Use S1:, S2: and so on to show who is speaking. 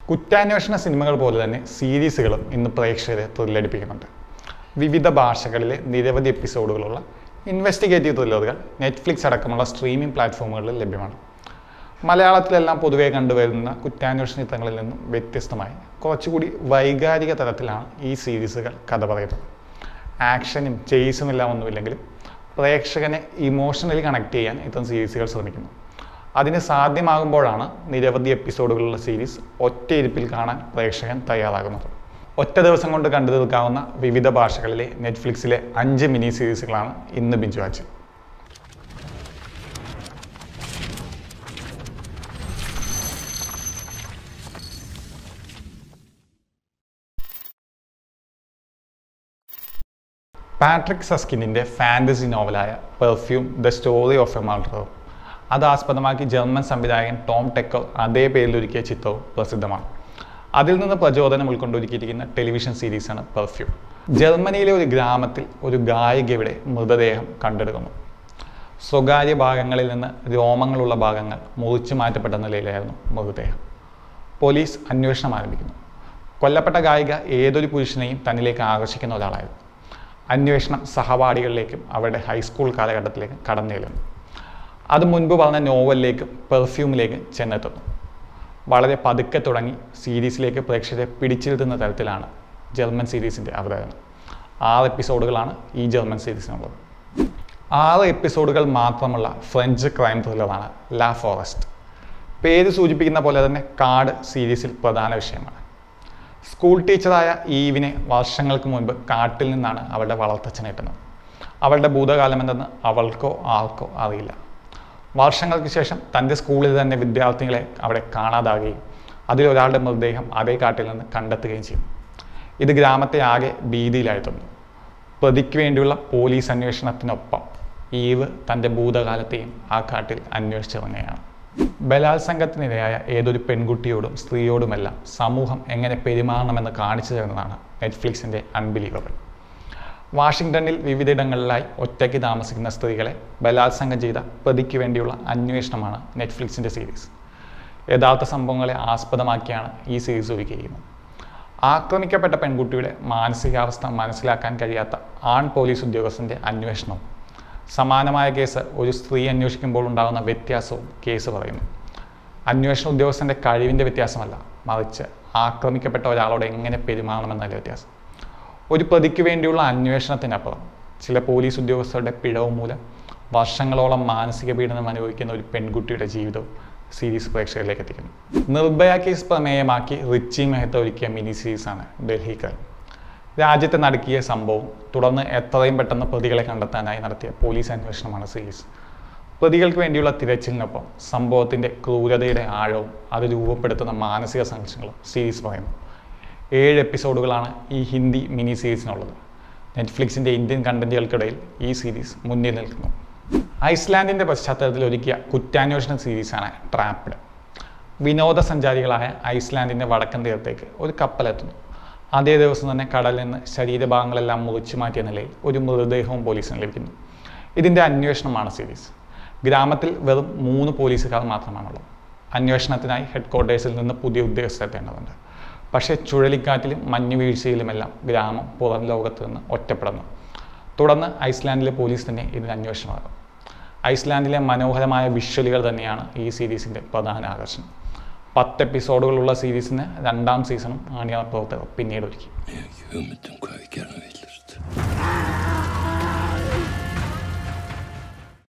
S1: കുറ്റാന്വേഷണ സിനിമകൾ പോലെ തന്നെ സീരീസുകളും ഇന്ന് പ്രേക്ഷകരെ ത്രില്ലടിപ്പിക്കുന്നുണ്ട് വിവിധ ഭാഷകളിലെ നിരവധി എപ്പിസോഡുകളുള്ള ഇൻവെസ്റ്റിഗേറ്റീവ് ത്രില്ലറുകൾ നെറ്റ്ഫ്ലിക്സ് അടക്കമുള്ള സ്ട്രീമിംഗ് പ്ലാറ്റ്ഫോമുകളിൽ ലഭ്യമാണ് മലയാളത്തിലെല്ലാം പൊതുവെ കണ്ടുവരുന്ന കുറ്റാന്വേഷണ ചിത്രങ്ങളിൽ നിന്നും വ്യത്യസ്തമായി കുറച്ചുകൂടി വൈകാരിക തലത്തിലാണ് ഈ സീരീസുകൾ കഥ പറയുന്നത് ആക്ഷനും ചേസും എല്ലാം ഒന്നുമില്ലെങ്കിലും പ്രേക്ഷകനെ ഇമോഷണലി കണക്ട് ചെയ്യാൻ ഇത്തരം സീരീസുകൾ ശ്രമിക്കുന്നു അതിന് സാധ്യമാകുമ്പോഴാണ് നിരവധി എപ്പിസോഡുകളുള്ള സീരീസ് ഒറ്റയിരുപ്പിൽ കാണാൻ പ്രേക്ഷകൻ തയ്യാറാകുന്നത് ഒറ്റ ദിവസം കൊണ്ട് കണ്ടു തീർക്കാവുന്ന വിവിധ ഭാഷകളിലെ നെറ്റ്ഫ്ലിക്സിലെ അഞ്ച് മിനി സീരീസുകളാണ് ഇന്ന് ബിഞ്ച് വാച്ച് പാട്രിക് സസ്കിനിൻ്റെ ഫാൻറ്റസി നോവലായ perfume the story of a murder അത് ആസ്പദമാക്കി ജർമ്മൻ സംവിധായകൻ ടോം ടെക്കർ അതേ പേരിൽ ഒരുക്കിയ ചിത്രവും പ്രസിദ്ധമാണ് അതിൽ നിന്ന് പ്രചോദനം ഉൾക്കൊണ്ടൊരുക്കിയിരിക്കുന്ന ടെലിവിഷൻ സീരീസാണ് പെർഫ്യൂം ജർമ്മനിയിലെ ഒരു ഗ്രാമത്തിൽ ഒരു ഗായികയുടെ മൃതദേഹം കണ്ടെടുക്കുന്നു സ്വകാര്യ ഭാഗങ്ങളിൽ നിന്ന് രോമങ്ങളുള്ള ഭാഗങ്ങൾ മുറിച്ചു മാറ്റപ്പെട്ട നിലയിലായിരുന്നു മൃതദേഹം പോലീസ് അന്വേഷണം ആരംഭിക്കുന്നു കൊല്ലപ്പെട്ട ഗായിക ഏതൊരു പുരുഷനെയും തന്നിലേക്ക് ആകർഷിക്കുന്ന ഒരാളായിരുന്നു അന്വേഷണം സഹപാഠികളിലേക്കും അവരുടെ ഹൈസ്കൂൾ കാലഘട്ടത്തിലേക്കും കടന്നു ചെല്ലുന്നു അത് മുൻപ് പറഞ്ഞ നോവലിലേക്കും പെർഫ്യൂമിലേക്കും ചെന്നെത്തുന്നു വളരെ പതുക്കെ തുടങ്ങി സീരീസിലേക്ക് പ്രേക്ഷകരെ പിടിച്ചിരുത്തുന്ന തരത്തിലാണ് ജർമ്മൻ സീരീസിൻ്റെ അവതരണം ആറ് എപ്പിസോഡുകളാണ് ഈ ജർമ്മൻ സീരീസിനുള്ളത് ആറ് എപ്പിസോഡുകൾ മാത്രമുള്ള ഫ്രഞ്ച് ക്രൈം ത്രില്ലറാണ് ലാ ഫോറസ്റ്റ് പേര് സൂചിപ്പിക്കുന്ന പോലെ തന്നെ കാട് സീരീസിൽ പ്രധാന വിഷയമാണ് സ്കൂൾ ടീച്ചറായ ഈവിനെ വർഷങ്ങൾക്ക് മുൻപ് കാട്ടിൽ നിന്നാണ് അവളുടെ വളർത്തച്ഛൻ എത്തുന്നത് അവളുടെ ഭൂതകാലം എന്തെന്ന് അവൾക്കോ ആർക്കോ അറിയില്ല വർഷങ്ങൾക്ക് ശേഷം തൻ്റെ സ്കൂളിൽ തന്നെ വിദ്യാർത്ഥികളെ അവിടെ കാണാതാകുകയും അതിലൊരാളുടെ മൃതദേഹം അതേ കാട്ടിൽ നിന്ന് കണ്ടെത്തുകയും ചെയ്യും ഇത് ഗ്രാമത്തെ ആകെ ഭീതിയിലാഴ്ത്തുന്നു പ്രതിക്ക് വേണ്ടിയുള്ള പോലീസ് അന്വേഷണത്തിനൊപ്പം ഈവ് തൻ്റെ ഭൂതകാലത്തെയും ആ കാട്ടിൽ അന്വേഷിച്ചിറങ്ങുകയാണ് ബലാത്സംഗത്തിനിരയായ ഏതൊരു പെൺകുട്ടിയോടും സ്ത്രീയോടുമെല്ലാം സമൂഹം എങ്ങനെ പെരുമാറണമെന്ന് കാണിച്ചു തരുന്നതാണ് നെറ്റ്ഫ്ലിക്സിൻ്റെ അൺബിലീവബിൾ വാഷിങ്ടണിൽ വിവിധയിടങ്ങളിലായി ഒറ്റയ്ക്ക് താമസിക്കുന്ന സ്ത്രീകളെ ബലാത്സംഗം ചെയ്ത പ്രതിക്ക് വേണ്ടിയുള്ള അന്വേഷണമാണ് നെറ്റ്ഫ്ലിക്സിൻ്റെ സീരീസ് യഥാർത്ഥ സംഭവങ്ങളെ ആസ്പദമാക്കിയാണ് ഈ സീരീസ് ഒരുക്കിയിരിക്കുന്നത് ആക്രമിക്കപ്പെട്ട പെൺകുട്ടിയുടെ മാനസികാവസ്ഥ മനസ്സിലാക്കാൻ കഴിയാത്ത ആൺ പോലീസ് ഉദ്യോഗസ്ഥൻ്റെ അന്വേഷണവും സമാനമായ കേസ് ഒരു സ്ത്രീ അന്വേഷിക്കുമ്പോൾ ഉണ്ടാകുന്ന വ്യത്യാസവും കേസ് പറയുന്നു അന്വേഷണ ഉദ്യോഗസ്ഥൻ്റെ കഴിവിൻ്റെ വ്യത്യാസമല്ല മറിച്ച് ആക്രമിക്കപ്പെട്ട ഒരാളോട് എങ്ങനെ പെരുമാറണമെന്നതിൻ്റെ വ്യത്യാസം ഒരു പ്രതിക്ക് വേണ്ടിയുള്ള അന്വേഷണത്തിനപ്പുറം ചില പോലീസ് ഉദ്യോഗസ്ഥരുടെ പിഴവ് മൂലം വർഷങ്ങളോളം മാനസിക പീഡനം അനുഭവിക്കുന്ന ഒരു പെൺകുട്ടിയുടെ ജീവിതവും സീരീസ് പ്രേക്ഷകരിലേക്ക് എത്തിക്കുന്നു നിർഭയ കേസ് പ്രമേയമാക്കി റിച്ചി മെഹത്ത ഒരുക്കിയ മിനി സീരീസാണ് ഡൽഹി ക്രൈം രാജ്യത്തെ നടുക്കിയ സംഭവം തുടർന്ന് എത്രയും പെട്ടെന്ന് പ്രതികളെ കണ്ടെത്താനായി നടത്തിയ പോലീസ് അന്വേഷണമാണ് സീരീസ് പ്രതികൾക്ക് വേണ്ടിയുള്ള തിരച്ചിലിനൊപ്പം സംഭവത്തിൻ്റെ ക്രൂരതയുടെ ആഴവും അത് രൂപപ്പെടുത്തുന്ന മാനസിക സംഘർഷങ്ങളും സീരീസ് പറയുന്നു ഏഴ് എപ്പിസോഡുകളാണ് ഈ ഹിന്ദി മിനി സീരീസിനുള്ളത് നെറ്റ്ഫ്ലിക്സിൻ്റെ ഇന്ത്യൻ കണ്ടന്റുകൾക്കിടയിൽ ഈ സീരീസ് മുന്നിൽ നിൽക്കുന്നു ഐസ്ലാൻഡിൻ്റെ പശ്ചാത്തലത്തിൽ ഒരുക്കിയ കുറ്റാന്വേഷണ സീരീസാണ് ട്രാപ്ഡ് വിനോദസഞ്ചാരികളായ ഐസ്ലാൻഡിൻ്റെ വടക്കൻ തീരത്തേക്ക് ഒരു കപ്പലെത്തുന്നു അതേ ദിവസം തന്നെ കടലിൽ നിന്ന് ശരീരഭാഗങ്ങളെല്ലാം മുറിച്ചു മാറ്റിയ നിലയിൽ ഒരു മൃതദേഹവും പോലീസിന് ലഭിക്കുന്നു ഇതിൻ്റെ അന്വേഷണമാണ് സീരീസ് ഗ്രാമത്തിൽ വെറും മൂന്ന് പോലീസുകാർ മാത്രമാണുള്ളത് അന്വേഷണത്തിനായി ഹെഡ് ക്വാർട്ടേഴ്സിൽ നിന്ന് പുതിയ ഉദ്യോഗസ്ഥരെത്തേണ്ടതുണ്ട് പക്ഷേ ചുഴലിക്കാറ്റിലും മഞ്ഞുവീഴ്ചയിലുമെല്ലാം ഗ്രാമം പുറം ലോകത്ത് നിന്ന് ഒറ്റപ്പെടുന്നു തുടർന്ന് ഐസ്ലാൻഡിലെ പോലീസ് തന്നെ ഇതിന് അന്വേഷണമാകും ഐസ്ലാൻഡിലെ മനോഹരമായ വിഷ്വലുകൾ തന്നെയാണ് ഈ സീരീസിൻ്റെ പ്രധാന ആകർഷണം പത്ത് എപ്പിസോഡുകളുള്ള സീരീസിന് രണ്ടാം സീസണും ആണിയറ പ്രവർത്തകർ പിന്നീട് ഒരുക്കി
S2: Jeg gjør med dem hva jeg gjerne vil.